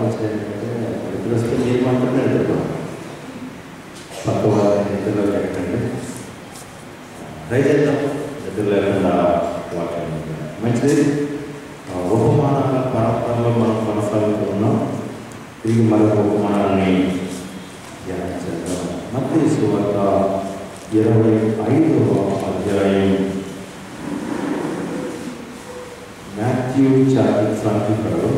ఆలోచన ఏంటంటే నిద్ర వస్తే మీరు మాత్రమే నిద్రపోవాలి పక్క వాళ్ళ నిద్రలో పెట్టండి ట్రై చేద్దాం నిద్ర లేకుండా వాక్యం మంచిది ఆ, ఉపమానాల పరంపరలో మనం కొనసాగుతూ ఉన్నాం తిరిగి మరొక ఉపమానాన్ని ధ్యానం చేద్దాం మత్తయి సువార్త ఇరవై ఐదవ అధ్యాయం Matthew chapter twenty five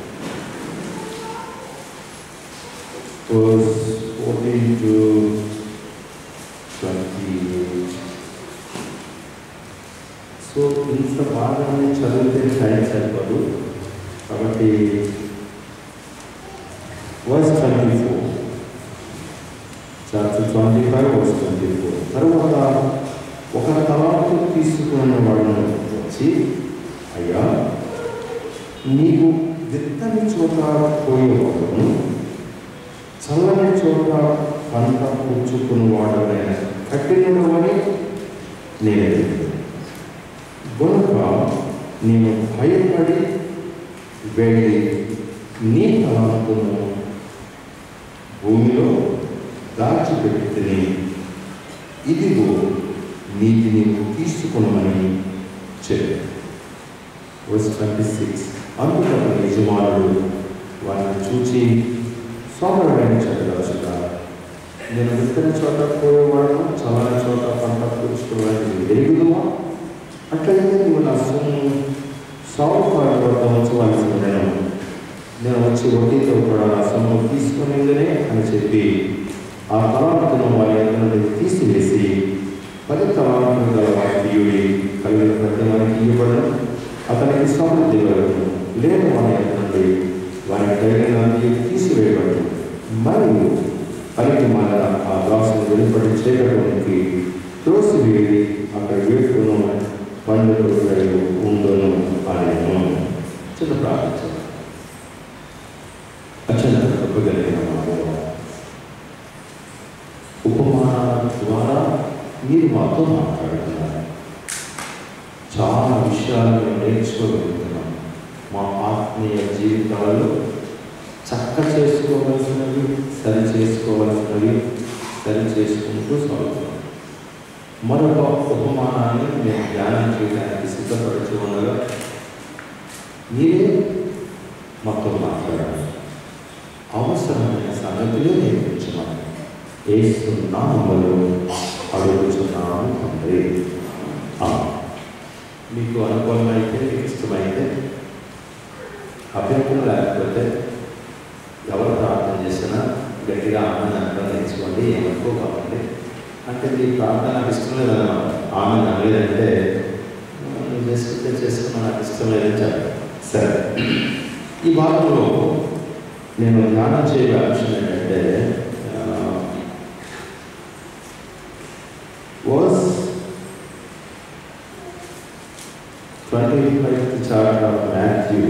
verse 14 to 28. So ఇంత భాగాన్ని చదివితే టైం సరిపోదు కాబట్టి verse twenty four chapter twenty five verse twenty four తర్వాత ఒక తలాంతు తీసుకున్న వాడును వచ్చి అయ్యా నీకు విత్తని చోట పోయేవాడును చల్లని చోట పంట పుచ్చుకుని వాడమైన కఠినమని నేను ఎరుగుదును. గనుక నేను భయపడి వెళ్ళి నీ తలాంతును భూమిలో దాచిపెట్టుకుని ఇదిగో నీటి నీవు తీసుకునమని చెప్పాను వర్స్ ట్వంటీ సిక్స్ అందుకని యజమానుడు వారిని చూచి సోమరుడైన చదవచ్చుగా నేను విత్తన చోట పోయేవాడు చల్లని చోట పంట కూర్చుకోవడానికి ఎరుగుదువా అట్లయితే నువ్వు నా సొమ్ము సాగుకారు వద్ద ఉంచవలసి ఉండను నేను వచ్చి వడ్డీతో కూడా నా సొమ్ము తీసుకునేందునే అని చెప్పి ఆ తలాంతును వారి యొక్క నుండి తీసివేసి పది తలాంతులు గల వారికి ఇయుడి కలిగిన ప్రతి వారికి ఇవ్వబడను అతనికి సమృద్ధి కలుగును లేని వారి యొక్క నుండి వారి కలిగిన తీసివేయబడను మరియు పనికి మన ఆ దాసును వెలుపడి చేయడానికి త్రోసివేడి అక్కడ వేటును పండుగ ఉండును అనేను చిన్న ప్రార్థించాను అత్యంత కృపగలిగిన మా దేవా, ఉపమానాల ద్వారా మీరు మాతో మాట్లాడుతున్నారు చాలా విషయాలు మేము నేర్చుకోగలుగుతున్నాం మా ఆత్మీయ జీవితాలలో చక్క చేసుకోవలసినవి సరి చేసుకోవలసినవి సరి చేసుకుంటూ సాగుతున్నాం మరొక ఉపమానాన్ని మేము ధ్యానం చేయడానికి సిద్ధపడుతూ ఉండగా మీరే మాతో మాట్లాడాలి అవసరమైన సంగతులు నేర్పించమని ఏస్తున్నామలో అడుగుతున్నాము తండ్రి ఆమేన్. మీకు అనుకూలమైతే మీకు ఇష్టమైతే అభ్యంతరం లేకపోతే ఎవరు ప్రార్థన చేసినా గట్టిగా ఆమె అనడం నేర్చుకోండి ఏమనుకోకండి అంటే మీ ప్రార్థన నాకు ఇష్టం లేదన్నమాట ఆమె అనలేదంటే నువ్వు చేసుకుంటే చేసుకున్నా నాకు ఇష్టం లేదని చెప్పాలి సరే ఈ భాగంలో నేను ధ్యానం చేయగల అంశం ఏంటంటే was twenty five chapter of Matthew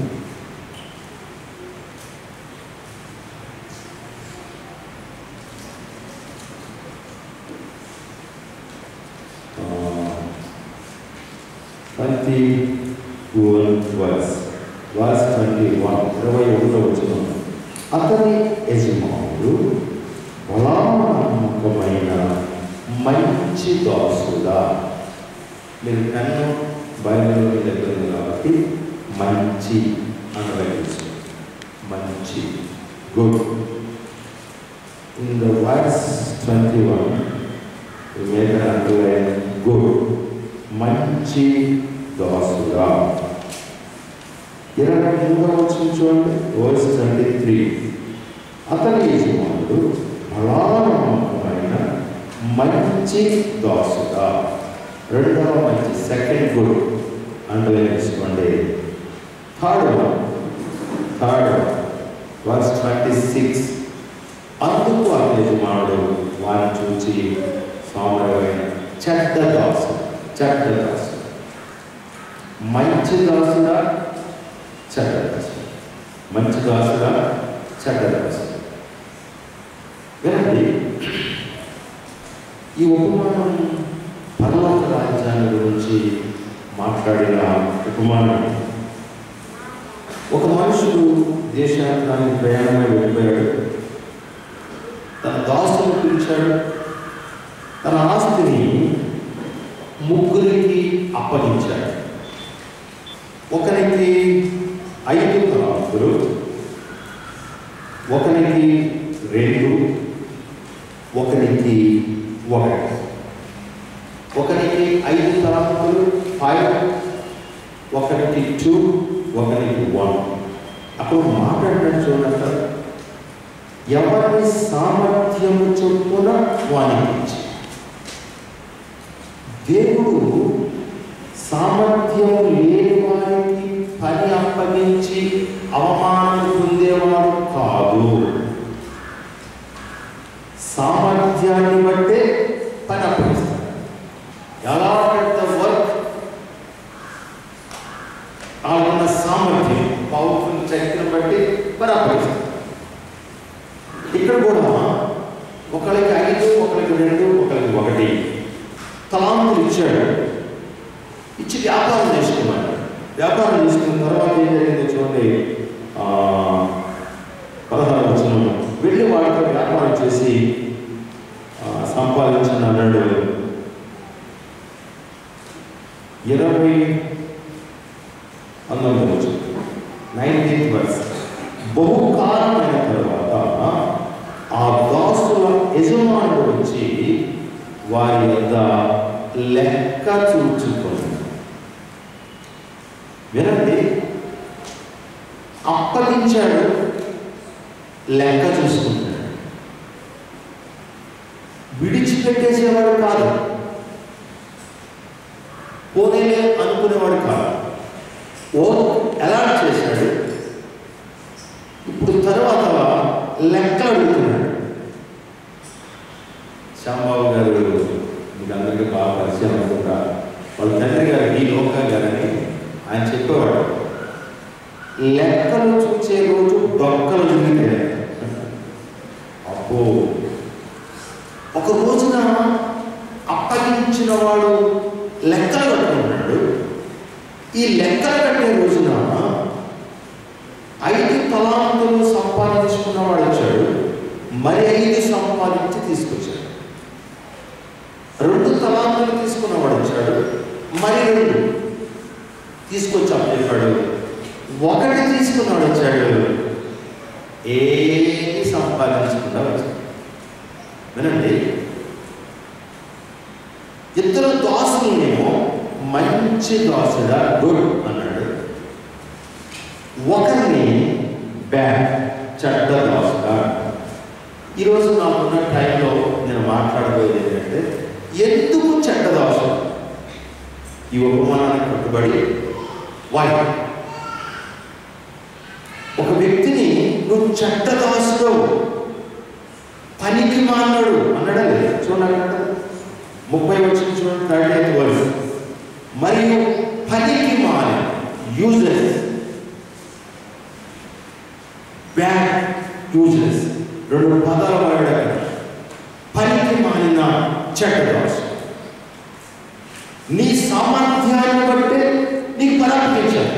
twenty one verse verse twenty one ఇరవై ఒకటో వచ్చిన అతని యజమానుడు బలానమ్మకమైన మంచి దాసుడా మీరు కన్ను బైబిల్ మీ దగ్గర ఉంది కాబట్టి మంచి అని రాయవచ్చు మంచి good in the verse twenty one make underline good మంచి దాసుడా ఇరవై మూడవ వచ్చిన చూడండి వర్స్ ట్వంటీ త్రీ అతని యజమానుడు బలానమ్మకమైన మంచి దాసుడా రెండవ మంచి సెకండ్ గుడ్ అండర్లైన్ చేసుకోండి third one third one verse twenty six అందుకు ఆ యజమానుడు వారిని చూచి సోమరమైన చెడ్డ దాసు చెడ్డ దాసు మంచి దాసుడా చెడ్డ దాసు మంచి దాసుడా చెడ్డ దాసు వినండి ఈ ఉపమానం పరలోక రాజ్యాన్ని గురించి మాట్లాడిన ఉపమానం ఒక మనుషుడు దేశాంతరానికి ప్రయాణమై వెళ్ళిపోయాడు తన దాసును పిలిచాడు తన ఆస్తిని ముగ్గురికి అప్పగించాడు ఒకరికి ఐదు తలాంతులు ఒకరికి రెండు ఒకరికి ఒకటి ఒకరికి ఐదు తలాంతులు ఫైవ్ ఒకరికి టూ ఒకరికి వన్ అప్పుడు మాట్లాడినట్టు చూడండి ఎవరి సామర్థ్యము చొప్పున వానికి దేవుడు సామర్థ్యం లేని వారికి పని అప్పగించి అవమానం పొందేవాడు కాదు సామర్థ్యాన్ని బట్టే పని అప్పగిస్తాడు ఎలా పెద్ద వర్క్ ఆ ఉన్న సామర్థ్యం పవర్ఫుల్ శక్తిని బట్టి పని అప్పగిస్తాడు ఇక్కడ కూడా ఒకరికి ఐదు ఒకరికి రెండు ఒకరికి ఒకటి తలాంతులు ఇచ్చాడు ఇచ్చి వ్యాపారం చేసుకున్నాడు వ్యాపారం చేసుకున్న తర్వాత ఏం జరిగిందో చూడండి ఆ, పదహారు వచ్చిన వెళ్ళి వాడితో వ్యాపారం చేసి ఆ, సంపాదించిన అన్నాడు ఇరవై పంతొమ్మిది వచ్చి నైన్టీన్త్ వర్స్ బహుకాలమైన తర్వాత ఆ దాసుల యజమానుడు వచ్చి వారి యొక్క లెక్క చూచుకొని వినండి అప్పగించాడు లెక్క చూసుకుంటాడు విడిచిపెట్టేసేవాడు కాదు పోనీలే అనుకునేవాడు కాదు ఓ అలాట్ చేశాడు ఇప్పుడు తర్వాత లెక్కలు అడుగుతున్నాడు శ్యాంబాబు గారు మీకు అందరికీ బాగా పరిచయం అనుకుంటా వాళ్ళ తండ్రి గారు ఈ లోక గారని ఆయన చెప్పేవాడు లెక్కలు చూసే రోజు డొక్కలు తిరిగితే అబ్బో ఒక రోజున అప్పగించిన వాడు లెక్కలు కట్టుకున్నాడు ఈ లెక్కలు కట్టే రోజున ఐదు తలాంతులు సంపాదించుకున్నవాడు వచ్చాడు మరి ఐదు సంపాదించి తీసుకొచ్చాడు రెండు తలాంతులు తీసుకున్నవాడు వచ్చాడు మరి రెండు తీసుకొచ్చి చెప్పాడు ఒకటి తీసుకున్నాడు వచ్చాడు ఏమి సంపాదించకుండా వచ్చాడు వినండి ఇద్దరు దాసులనేమో మంచి దాసుడా గుడ్ అన్నాడు ఒకరిని బ్యాడ్ చెడ్డ దాసుడా ఈరోజు నాకున్న టైంలో నేను మాట్లాడబోయేది ఏంటంటే ఎందుకు చెడ్డ దాసు ఈ ఉపమానానికి కట్టుబడి వై ఒక వ్యక్తిని నువ్వు చెడ్డ దాసుడు పనికి మాన్నాడు అన్నాడా లేదా చూడండి అక్కడ ముప్పై వచ్చిన చూడండి థర్టీ ఎయిత్ వర్స్ మరియు పనికి మాని యూజెస్ బ్యాడ్ యూజెస్ రెండు పదాలు వాడాడు అక్కడ పనికి మానిన చెడ్డదాసు నీ సామర్థ్యాన్ని బట్టే నీకు పరాపించాలి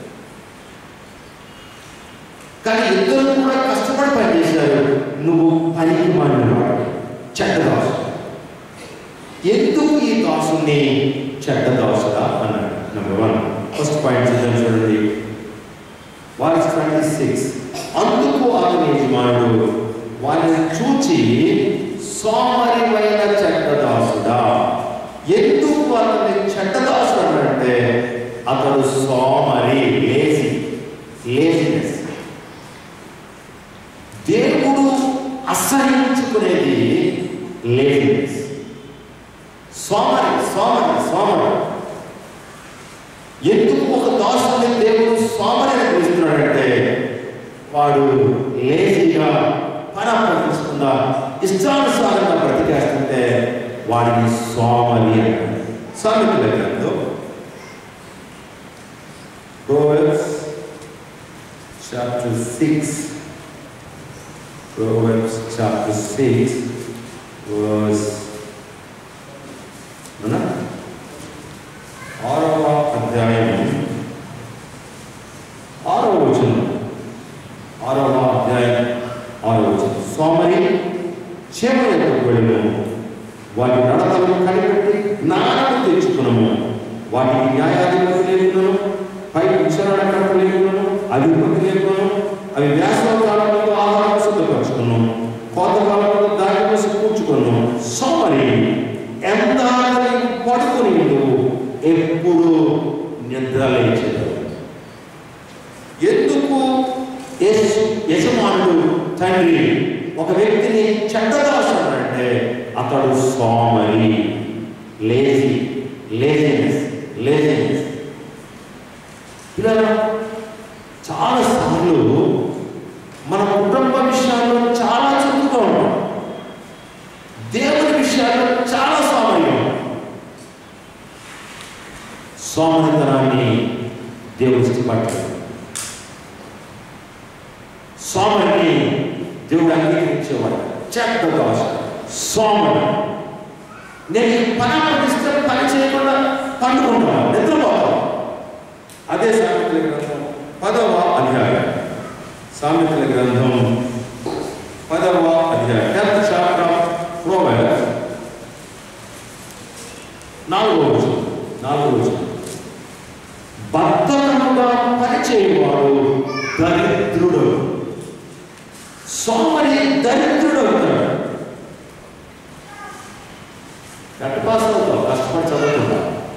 కానీ ఇద్దరు కూడా కష్టపడి పనిచేశారు నువ్వు పనికి మానినవాడు చెడ్డదాసు ఎందుకు ఈ దాసుని చెడ్డదాసుగా అన్నాడు నెంబర్ వన్ ఫస్ట్ పాయింట్ చూద్దాం చూడండి వాయిస్ ట్వంటీ సిక్స్ అందుకు అతని యజమానుడు వారిని చూచి సోమరిమైన చెడ్డదాసుడా ఎందుకు అతని చెడ్డదాసుడు అన్నాడంటే అతడు సోమరి లేజీ లేజినెస్ దేవుడు అసహించుకునేది లేజినెస్ సోమరి సోమరి సోమరి ఎందుకు ఒక దాసుని దేవుడు సోమరి అని పిలుస్తున్నాడంటే వాడు లేజీగా పరాపరించకుండా ఇష్టానుసారంగా బ్రతికేస్తుంటే వాడిని సోమరి అంటారు సామెతల గ్రంథం Proverbs chapter 6 Proverbs chapter 6 verse అవునా? ఆరవ అధ్యాయం ఆరవ వచనం పదవ అధ్యాయం ఆరో వచనం సోమరి క్షేమ యొక్క వెళ్ళను వాటి నడతలను కనిపెట్టి జ్ఞానము తెచ్చుకున్నాము వాటికి న్యాయాధిపతి లేకున్నాను పై విచారణకర్త లేకున్నాను అధిపతి లేకున్నాను అవి వేసవ కాలంలో ఆహారం సిద్ధపరచుకున్నాం కోత కాలంలో దాని కోసం కూర్చుకున్నాం సోమరి ఎంత పడుకుని ఉండవు ఎప్పుడు నిద్ర లేచేదారు ఎందుకు యేసు యజమానుడు తండ్రి ఒక వ్యక్తిని చెడ్డదాసాడంటే అతడు సోమరి లేజీ లేజినెస్ లేజినెస్ ఇలా చాలా సార్లు మన కుటుంబ విషయాల్లో చాలా చురుకుగా ఉంటాం దేవుని విషయాల్లో చాలా సోమర్యం సోమరితనాన్ని దేవుడు ఇష్టపడతాడు సోమరిని దేవుడు అంగీకరించేవాడు చెడ్డ దోష సోమరి నేను ఈ పని అప్పగిస్తే పని చేయకుండా పండుకుంటాను నిద్రపోతాను అదే సామెతల గ్రంథం పదవ అధ్యాయం సామెతల గ్రంథం పదవ అధ్యాయం టెన్త్ చాప్టర్ ప్రోవెర్బ్స్ నాలుగో వచనం నాలుగో వచనం బద్ధకముగా పనిచేయవాడు దరిద్రుడు సోమరి దరిద్రుడు అవుతాడు గట్టపాస్ అవుతావు కష్టపడి చదువుకుంటా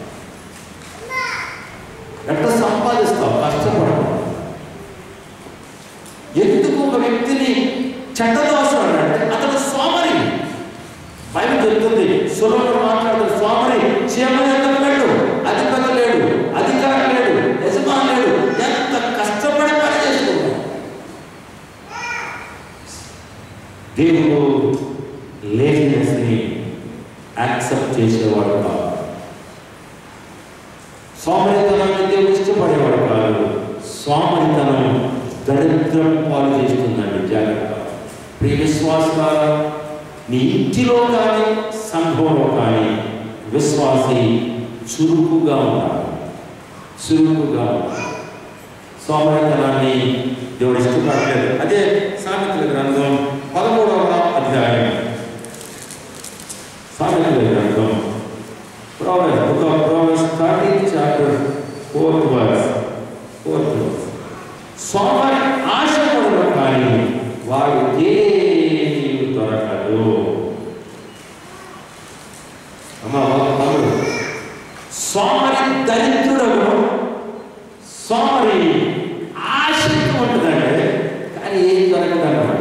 గట్ట సంపాదిస్తావు కష్టపడవు ఎందుకు ఒక వ్యక్తిని చెడ్డదోషం అంటే అతడు సోమరి బైబిల్ చెప్తుంది సులభంగా మాట్లాడుతూ స్వామిని చీమని ఎందుకు లేడు అధిపతి లేడు అధికారం లేడు యజమాని లేడు ఎంత కష్టపడి పని చేసుకుంటాం దేవుడు లేజినెస్ని యాక్సెప్ట్ చేసేవాడు కాదు సోమరితనాన్ని దేవుడు ఇష్టపడేవాడు కాదు సోమరితనం దరిద్రం పాలు చేస్తుందండి జాగ్రత్త ప్రియ విశ్వాసాల నీ ఇంటిలో కానీ సంఘంలో కానీ విశ్వాసి చురుకుగా ఉండాలి చురుకుగా ఉండాలి సోమరితనాన్ని దేవుడు ఇష్టపడలేదు అదే సామెతల గ్రంథం పదమూడవ అధ్యాయం సామెతల గ్రంథం Proverbs, book of Proverbs, 13th chapter, 4th verse. 4th verse. సోమరి ఆశపడరు కానీ వాడు ఏమీ దొరకదు అమ్మా ఒక తమ్ముడు సోమరి దరిద్రుడు సోమరి ఆశక్తి ఉంటుందంటే కానీ ఏం దొరకదన్నమాట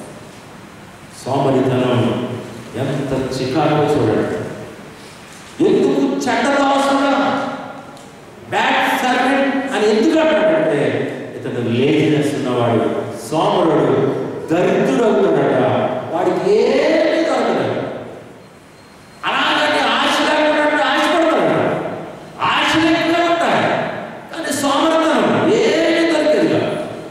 సోమరితనం ఎంత చికాకు చూడండి ఎందుకు చెడ్డదాసుగా బ్యాడ్ సర్వెంట్ అని ఎందుకు అంటాడంటే ఇతను లేజినెస్ ఉన్నవాడు సోమరుడు దరిద్రుడు అవుతున్నాడట వాడికి ఏమీ దొరకదు అలాగని ఆశ లేకుండా ఆశపడతాడు ఆశ లేకుండా ఉంటాడు కానీ సోమరితనం ఏమీ దొరికేది కాదు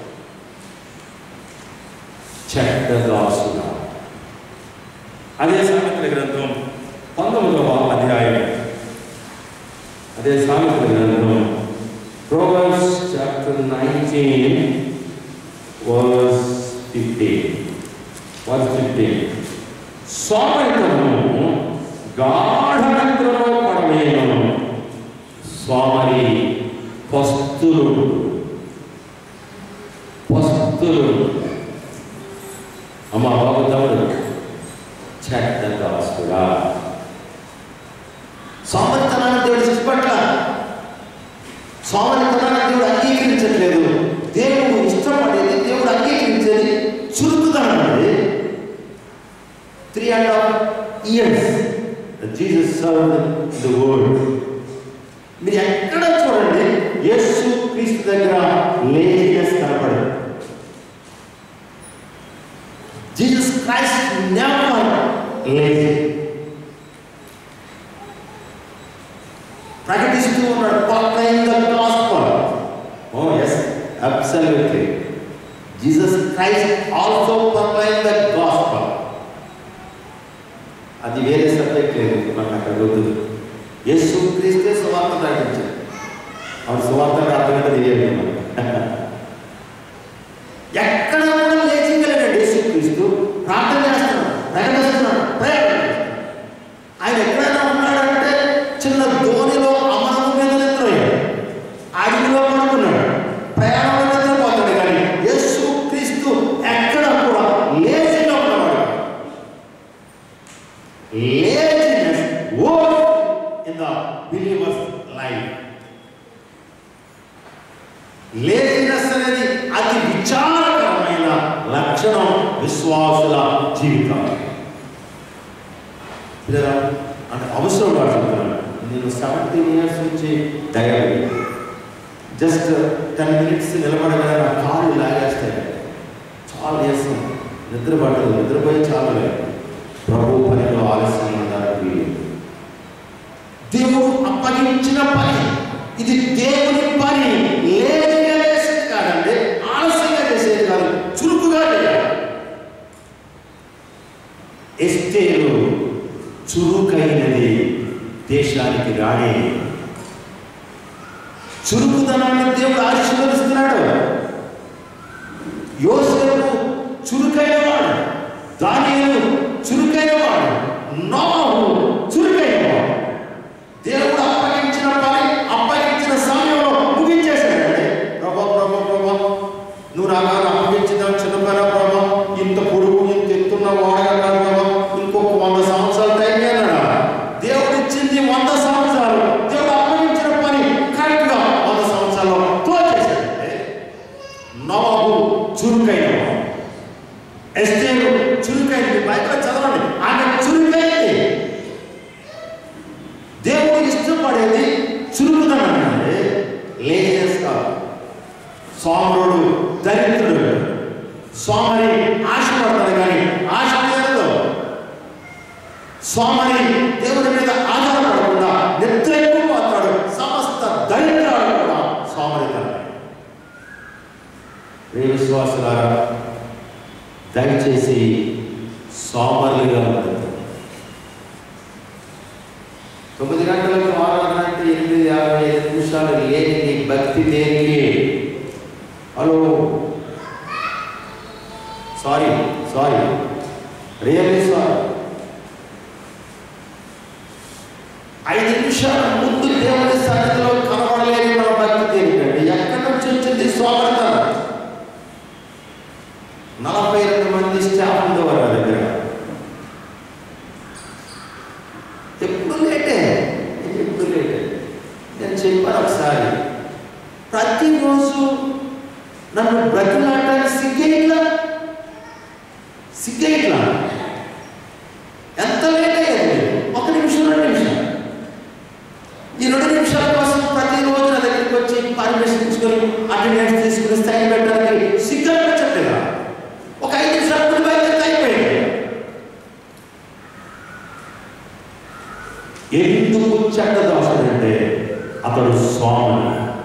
చెడ్డదాసుగా అదే సామెతల గ్రంథం పంతొమ్మిదవ అధ్యాయం అదే సామెతల గ్రంథం proverbs chapter nineteen verse fifteen verse fifteen సోమరితనము గాఢ నిద్రలో పడలేను సోమరి పస్తులు పస్తులు అమ్మ బాబు తమ్ముడు చెడ్డదాసుడా సోమరితనాన్ని దేవుడు ఇష్టపట్ల సోమరితనాన్ని దేవుడు అంగీకరించట్లేదు దేవుడు ఇష్టపడేది దేవుడు అంగీకరించేది చురుకుదనం అండి three and half years Jesus serve the world మీరు ఎక్కడ చూడండి యేసు క్రీస్తు దగ్గర లేజినెస్ కనపడదు జీసస్ క్రైస్ట్ నెవర్ లేజీ ప్రకటిస్తూ ఉన్నాడు proclaim the gospel oh yes absolutely jesus christ also proclaimed the gospel అది వేరే సబ్జెక్ట్ లేదు మనకు అక్కడ వద్దు యేసు క్రీస్తే సువార్త ప్రకటించాడు అవును సువార్త అర్థమైతే తెలియదు మనకు. ఎక్కడ ఎక్కడ కూడా లేచింగలేడు యేసుక్రీస్తు ప్రార్థన చేస్తున్నాడు ప్రకటిస్తున్నాడు ప్రయాణం చేస్తున్నాడు. ఆయన ఎక్కడైనా ఉన్నాడంటే చిన్న ధోనిలో అమరము మీద నిద్రపోయాడు అడవిలో పడుకున్నాడు ప్రయాణంలో నిద్రపోతాడు కానీ యేసు క్రీస్తు ఎక్కడ కూడా లేచిగా ఉన్నవాడు laziness work in the believers life laziness అనేది అతి విచారకరమైన లక్షణం విశ్వాసుల జీవితం లేదా అంటే అవసరం వాడు చెప్తున్నాను నేను సెవెంటీన్ ఇయర్స్ నుంచి డయాబెటిక్ జస్ట్ టెన్ మినిట్స్ నిలబడగానే నా కాళ్ళు లాగేస్తాయి చాలా చేస్తాం నిద్ర పట్టదు నిద్రపోయి చాలా లేదు ప్రభు పనిలో ఆలస్యం ఉండడానికి దేవుడు అప్పగించిన పని ఇది దేవుని పని లేటుగా చేసేది కాదండి ఆలస్యంగా చేసేది కాదు చురుకుగా చేయాలి ఎస్తేరు చురుకైనది దేశానికి రాణి చురుకుదనాన్ని దేవుడు ఆశీర్వదిస్తున్నాడు యోసేపు చురుకైనవాడు దానియేలు చురుకైనవాడు నోహు చురుకైనవాడు దేవుడు అప్పగించిన పని అప్పగించిన సమయంలో ముగించేశాడండి ప్రభా ప్రభా ప్రభా నువ్వు రాగానే అప్పగించిన చిన్న పని ప్రభా ఇంత పొడుగు ఇంత ఎత్తున్న వాడగా ప్రభా ఇంకొక వంద సంవత్సరాలు టైం అన్నాడా దేవుడు ఇచ్చింది వంద సంవత్సరాలు దేవుడు అప్పగించిన పని కరెక్ట్ గా వంద సంవత్సరాల్లో క్లోజ్ చేశాడండి నవాబు చురుకైనవాడు ఎస్టేరు చురుకైంది బైబిల్ చదవండి ఆమె చురుకైంది దేవుడు ఇష్టపడేది చురుకుదనండి లేజినెస్ కాదు సోమరుడు దరిద్రుడు సోమరి ఆశపడతాడు కానీ ఆశ లేదు సోమరి దేవుడి మీద ఆధారపడకుండా నిద్ర ఎక్కువ పోతాడు సమస్త దరిద్రాలు కూడా సోమరితనం ప్రియ విశ్వాసులారా దయచేసి సోమరులుగా ఉండదు తొమ్మిది గంటలకు ఆరాధన అంటే ఎనిమిది యాభై ఐదు నిమిషాలు లేని నీ భక్తి దేనికి hello sorry sorry really sorry ఐదు నిమిషాల ముందు దేవుని సన్నిధిలో కనబడలేని మన భక్తి దేనికండి ఎక్కడి నుంచి వచ్చింది సోమరతనం నలభై రెండు మంది స్టాఫ్ ఉండేవారు నా దగ్గర ఎప్పుడు లేటే ఎప్పుడు లేటే నేను చెప్పాను ఒకసారి ప్రతిరోజు నన్ను బ్రతిలాడడానికి సిగ్గేట్లా సిగ్గేట్లా ఎంత లేట్ అయ్యేది ఒక నిమిషం రెండు నిమిషం ఈ రెండు నిమిషాల కోసం ప్రతిరోజు నా దగ్గరికి వచ్చి పర్మిషన్ ఇచ్చుకొని అటెండెన్స్ తీసుకుని స్థాయి పెట్టడానికి సిగ్గు అనిపించట్లేదా ఒక ఐదు నిమిషాలు ముందు బయలుదేరితే అయిపోయింది ఎందుకు చెడ్డదాసుడంటే అతడు స్వామి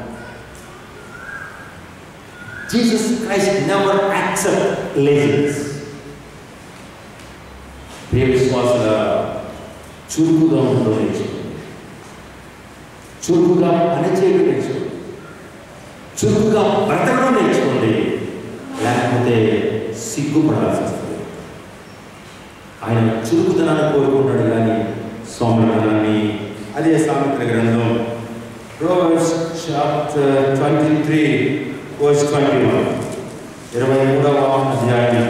Jesus Christ never accept laziness ప్రియ విశ్వాసుల చురుకుగా ఉండడం నేర్చుకోండి చురుకుగా పని చేయడం నేర్చుకోండి చురుకుగా బ్రతకడం నేర్చుకోండి లేకపోతే సిగ్గుపడాల్సి వస్తుంది ఆయన చురుకుదనాన్ని కోరుకుంటాడు కానీ సోమరతనాన్ని అదే సామెత్ర గ్రంథం proverbs chapter twenty three verse twenty one ఇరవై మూడవ అధ్యాయం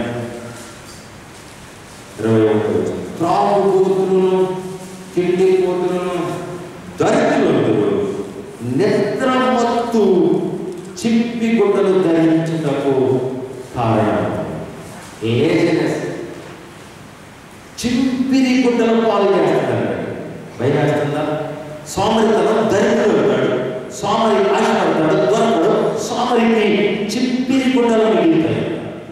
ఇరవై ఒకటి త్రాగు కూతురును తిండి కూతురును దరిద్రులు నిద్ర మత్తు చిప్పి గుడ్డలు ధరించుటకు కారణం లేజినెస్ చింపిరి గుడ్డలు పాలు చేస్తాడు భయం వేస్తుందా సోమరితనం దరిద్రుడు అవుతాడు సోమరి ఆశపడతాడు దొరకడు సోమరికి చింపిరి గుడ్డలు మిగులుతాయి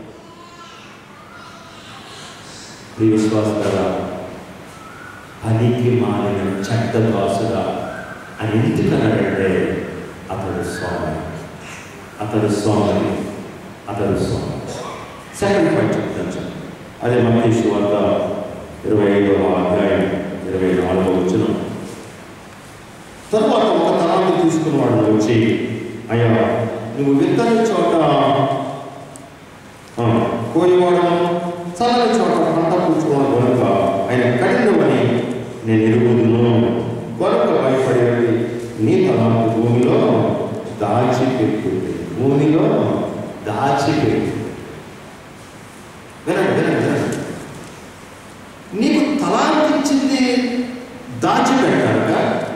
ప్రియ విశ్వాసరా పనికి మారిన చెడ్డ దాసుగా అని ఎందుకు అన్నాడంటే అతడు స్వామి అతడు స్వామి అతడు స్వామి సెకండ్ పాయింట్ చెప్తాను సార్ అదే మహేష్ వద్ద ఇరవై ఐదవ అధ్యాయం ఇరవై నాలుగవ వచ్చిన తర్వాత ఒక తరాన్ని తీసుకున్నవాడు వచ్చి అయ్యా నువ్వు విత్తని చోట ఆ, కోయవాడము చల్లని చోట పంట కూర్చున్నాను కనుక ఆయన కఠినమని నేను ఎరుగుదును కనుక భయపడి వెళ్ళి నీ తలాంపు భూమిలో దాచిపెట్టుంది భూమిలో దాచిపెట్టు వినండి వినండి వినండి నీకు తలాంతి ఇచ్చింది దాచిపెట్టాక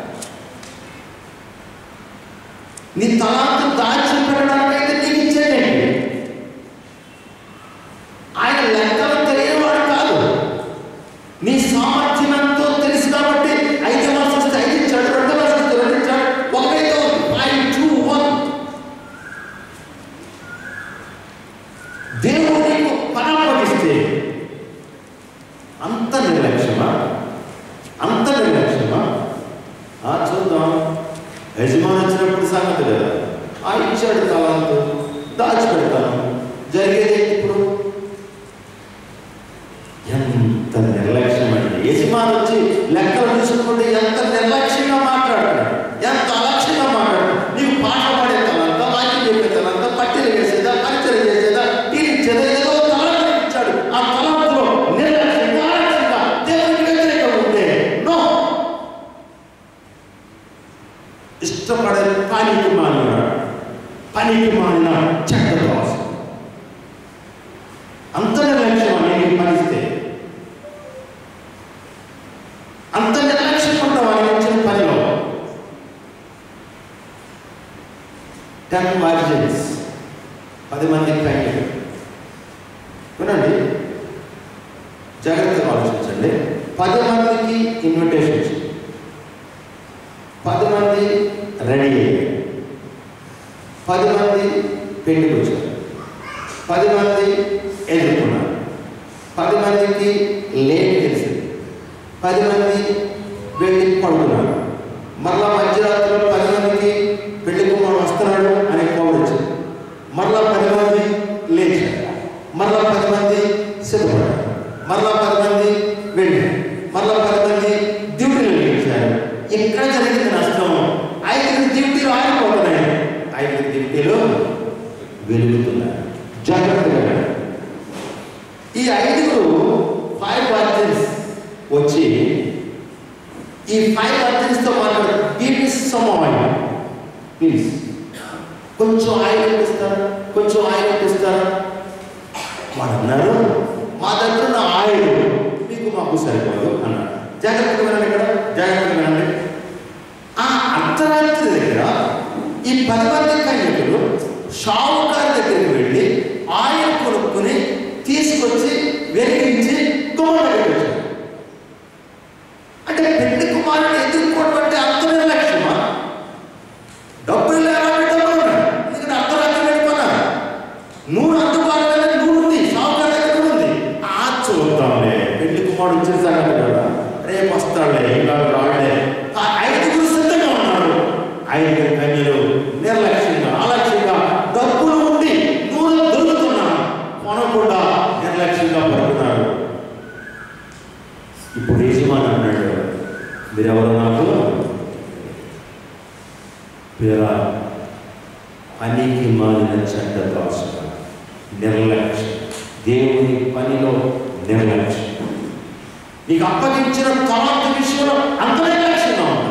నీ తలాంతి దాచిపెట్టడానికైతే నీకు ఇచ్చేదేంటి ఆయన లెక్కలు తెలియవాడు కాదు నీ సామర్థ్యంతో తెలుసు కాబట్టి ఐదు మాసం వస్తే ఐదు ఇచ్చాడు రెండు మాసం వస్తే రెండు ఇచ్చాడు ఒకటైతే ఫైవ్ టూ వన్ దేవుడు నీకు పని అప్పగిస్తే అంత నిర్లక్ష్యమా అంత నిర్లక్ష్యమా ఆ చూద్దాం యజమాని వచ్చినప్పుడు సంగతి కదా ఆ ఇచ్చాడు తలాంతు దాచిపెడతాను జరిగేది ఏంటి ఇప్పుడు ఎంత నిర్లక్ష్యం అండి యజమాని వచ్చి లెక్కలు చూసుకుంటే ఎంత నిర్లక్ష్యంగా మాట్లాడతాడు ఎంత అలక్ష్యంగా మాట్లాడతాడు నీకు పాట పాడే తలంత వాక్యం చెప్పే తలంత పట్టిలు వేసేదా పరిచయం చేసేదా తీర్చేదా ఏదో తలంత ఇచ్చాడు ఆ తలంలో నిర్లక్ష్యంగా అలక్ష్యంగా దేవునికి వ్యతిరేకంగా ఉంటే నో ఇష్టపడే పనికి మానిన పనికి మానిన చెడ్డ దోషం అంత నిర్లక్ష్యం అనేది పనిస్తే అంత నిర్లక్ష్యం ఉంటామని వచ్చిన పనిలో టెన్ మార్జిన్స్ పది మంది పైన వినండి జాగ్రత్తగా ఆలోచించండి పది మందికి ఇన్విటేషన్ ఇచ్చింది పది మంది రెడీ అయ్యారు పది మంది పెళ్లికి వచ్చారు పది మంది ఎదుర్కొన్నారు పది మందికి లేట్ తెలిసింది పది మంది వెళ్ళి పడుకున్నారు మరలా మధ్యరాత్రిలో పది మందికి పెళ్లి కుమారుడు వస్తున్నాడు అనే కౌలు వచ్చింది మరలా పది మంది లేచారు మరలా పది మంది సిద్ధపడ్డారు మరలా పది మంది వెళ్ళారు మరలా పది మంది డ్యూటీలు నిలిచారు ఇక్కడ జరిగింది నష్టం ఐదుగురు డ్యూటీలు ఆగిపోతున్నాయి ఐదుగురు డ్యూటీలు వెలుగుతున్నారు జాగ్రత్తగా వినండి. ఈ ఐదుగురు ఫైవ్ వర్జన్స్ వచ్చి ఈ ఫైవ్ వర్జన్స్తో మాట్లాడు give me some oil please కొంచెం ఆయిల్ ఇస్తారా కొంచెం ఆయిల్ ఇస్తారా వాడు అన్నారు మా దగ్గర ఉన్న ఆయిల్ మీకు మాకు సరిపోదు అన్నారు జాగ్రత్తగా వినండి ఇక్కడ జాగ్రత్తగా వినండి ఆ అర్ధరాత్రి దగ్గర ఈ పది మంది కన్యకులు షావుకారి దగ్గరికి వెళ్ళి ఆయిల్ కొనుక్కుని తీసుకొచ్చి వెలిగించి గుమ్మ దగ్గరికి వచ్చారు అంటే పెళ్లి కుమారుని ఎదుర్కోవడం అంటే అంత నిర్లక్ష్యమా డబ్బులు లేవంటే డబ్బులు ఉన్నాయి ఎందుకంటే అర్ధరాత్రి వెళ్ళిపోన్నారు నూనె అందుబాటులో నూనె ఉంది షావుకారి దగ్గర కూడా ఉంది ఆ చూద్దాంలే పెళ్లి కుమారుడు వచ్చే సంగతి కదా రేపు వస్తాడులే ఇవాళ రాడులే ఆ ఐదుగురు సిద్ధంగా ఉన్నారు ఐదుగురు కన్యలు నిర్లక్ష్యంగా అలక్ష్యంగా డబ్బులు ఉండి నూనె దొరుకుతున్నా కొనకుండా నిర్లక్ష్యంగా పడుతున్నారు ఇప్పుడు యజమాని అన్నాడు మీరెవరు నాకు పేరా పనికి మాలిన చెడ్డ దాసుగా నిర్లక్ష్యం దేవుని పనిలో నిర్లక్ష్యం నీకు అప్పగించిన తలాంత విషయంలో అంత నిర్లక్ష్యంగా ఉంటావు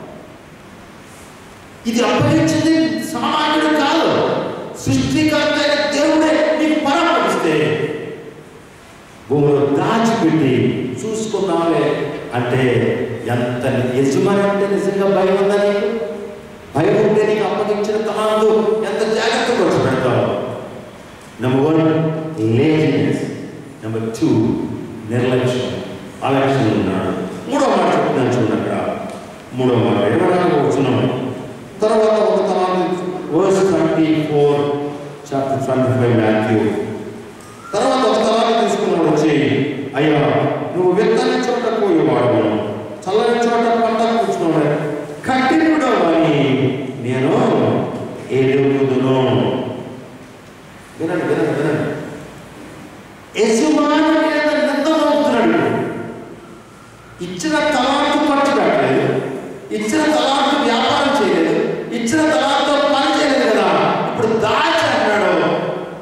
ఇది అప్పగించింది సామాన్యుడు కాదు సృష్టికర్త అయిన దేవుడే నీకు పరామర్శిస్తే భూమిలో దాచిపెట్టి చూసుకున్నావే అంటే ఎంత యజమాని అంటే నిజంగా భయం ఉందా నీకు భయం ఉంటే నీకు అప్పగించిన తలాంతు ఎంత జాగ్రత్తగా ఖర్చు పెడతావు number one laziness number two నిర్లక్ష్యం అలక్ష్యం ఉన్నాడు మూడో మాట చెప్తున్నాను చూడండి అక్కడ మూడో మాట ఇరవై నాలుగు వచ్చినాము తర్వాత ఒక తలాంతు verse twenty four chapter twenty five Matthew తర్వాత ఒక తలాన్ని తీసుకున్నాడు వచ్చి అయ్యా నువ్వు విత్తని చోట పోయేవాడు చల్లని చోట పంట కూర్చున్నాడు కఠినుడు అని నేను ఎదుగుదును వినండి వినండి వినండి యజమాని మీద నింద మోపుతున్నాడు ఇచ్చిన తలాంతు ఖర్చు పెట్టలేదు ఇచ్చిన తలాంతు వ్యాపారం చేయలేదు ఇచ్చిన తలాంతో పని చేయలేదు కదా ఇప్పుడు దాచి అన్నాడు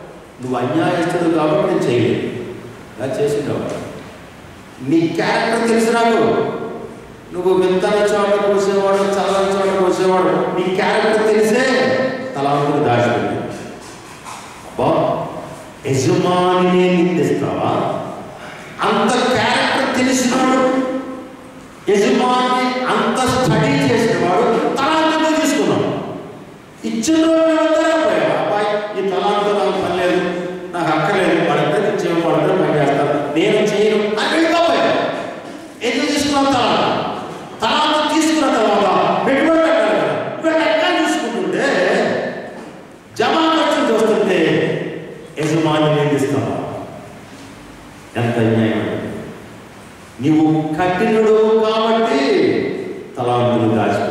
నువ్వు అన్యాయస్తుడు కాబట్టి నేను చేయలేదు ఇలా చేసిండవు నీ క్యారెక్టర్ తెలుసు నాకు నువ్వు విత్తన చోట కోసేవాడు చల్లని చోట కోసేవాడు నీ క్యారెక్టర్ తెలిసే తలాంతులు దాచిపెట్టి అబ్బా యజమానినే నిందిస్తావా అంత క్యారెక్టర్ తెలిసినవాడు యజమాని అంత స్టడీ చేసినవాడు తలాంతులు తీసుకున్నాడు ఇచ్చిన రోజులందరూ పోయాడు అబ్బాయి ఈ తలాంతో నాకు పని లేదు నాకు అక్కర్లేదు వాళ్ళందరూ ఇచ్చేవాళ్ళు వాళ్ళందరూ పని చేస్తారు నేను చేయను అని వెళ్ళిపోయాడు ఎందుకు తీసుకున్నావు తలాంత తలాంత తీసుకున్న తర్వాత పెట్టుబడి పెట్టాలి కదా వీళ్ళు ఎక్కడ చూసుకుంటుంటే జమా ఖర్చులు చూస్తుంటే యజమాని నిందిస్తావా ఎంత అన్యాయం అండి. నీవు కఠినుడు కాబట్టి తలాంతులు దాచిపెట్టావు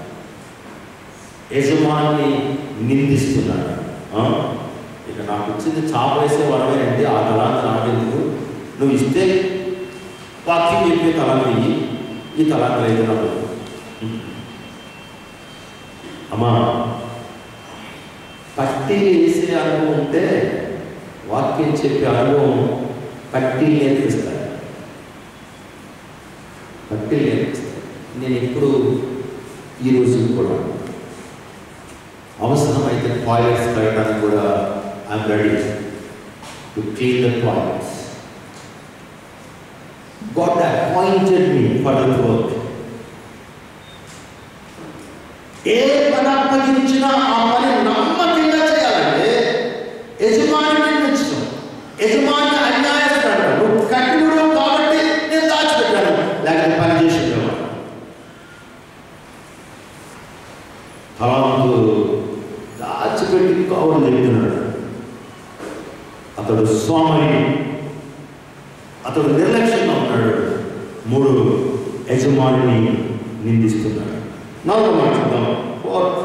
యజమాని నిందిస్తున్నాడు ఆ? ఇక నాకు వచ్చింది చాప వేసే వరమేనండి ఆ తలాంత నాకెందుకు నువ్వు ఇస్తే వాక్యం చెప్పే తలాంత ఇయ్యి ఈ తలాంత లేదు నాకు అమ్మా పట్టి వేసే అనుభవం ఉంటే వాక్యం చెప్పే అనుభవం పట్టి నేర్పిస్తాడు పట్టి నేర్పిస్తాడు నేను ఎప్పుడు ఈ రోజు కూడా అవసరమైతే టాయిలెట్స్ కట్టడానికి కూడా I'm ready to clean the toilets God appointed me for the work ఏ పని అప్పగించినా ఆ పని నమ్మకంగా చేయాలంటే యజమాని నిర్మించడం యజమాని అన్యాయస్తాడు నువ్వు కఠినుడు కాబట్టి నేను దాచిపెట్టాను లేకపోతే పని చేసి ఉండేవాడు తలాంతు దాచిపెట్టి కావులు చెప్తున్నాడు అతడు స్వామి అతడు నిర్లక్ష్యంగా ఉన్నాడు మూడు యజమానిని నిందిస్తున్నాడు నాలుగో మాట చూద్దాం ఫోర్త్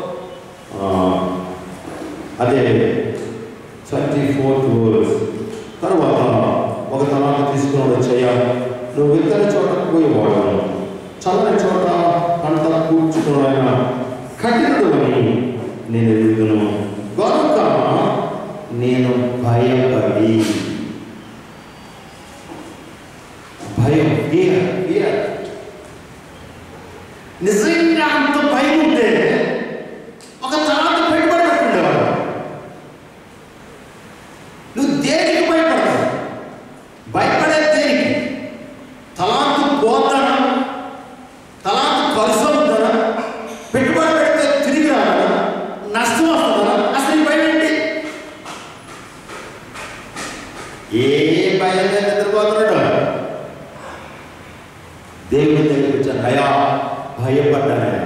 అదే థర్టీ ఫోర్త్ వర్స్ తర్వాత ఒక తలాంత తీసుకున్నాడు చేయాలి నువ్వు విత్తన చోట పోయేవాడు చల్లని చోట పంట కూర్చుకున్న ఆయన కఠినుడు అని నేను ఎదుగును గనుక నేను భయపడి భయం ఫియర్ ఫియర్ నిజంగా అంత భయం ఉంటే ఒక తర్వాత పెట్టుబడి పెట్టుండేవాడు నువ్వు దేనికి భయపడతావు భయపడే దేనికి తలాంతు పోతానా తలాంతు ఖర్చు అవుతానా పెట్టుబడి పెడితే తిరిగి రాదా నష్టం వస్తుందా అసలు ఈ భయం ఏంటి ఏ భయం లేని నిద్రపోతున్నాడు దేవుని దగ్గరికి వచ్చాను అయా భయపడ్డానయా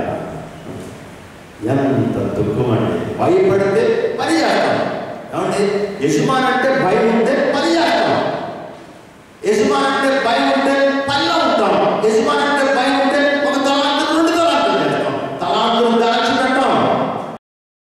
ఎంత దుఃఖం అండి భయపడితే పని చేస్తాం ఏమండి యజమాని అంటే భయం ఉంటే పని చేస్తాం యజమాని అంటే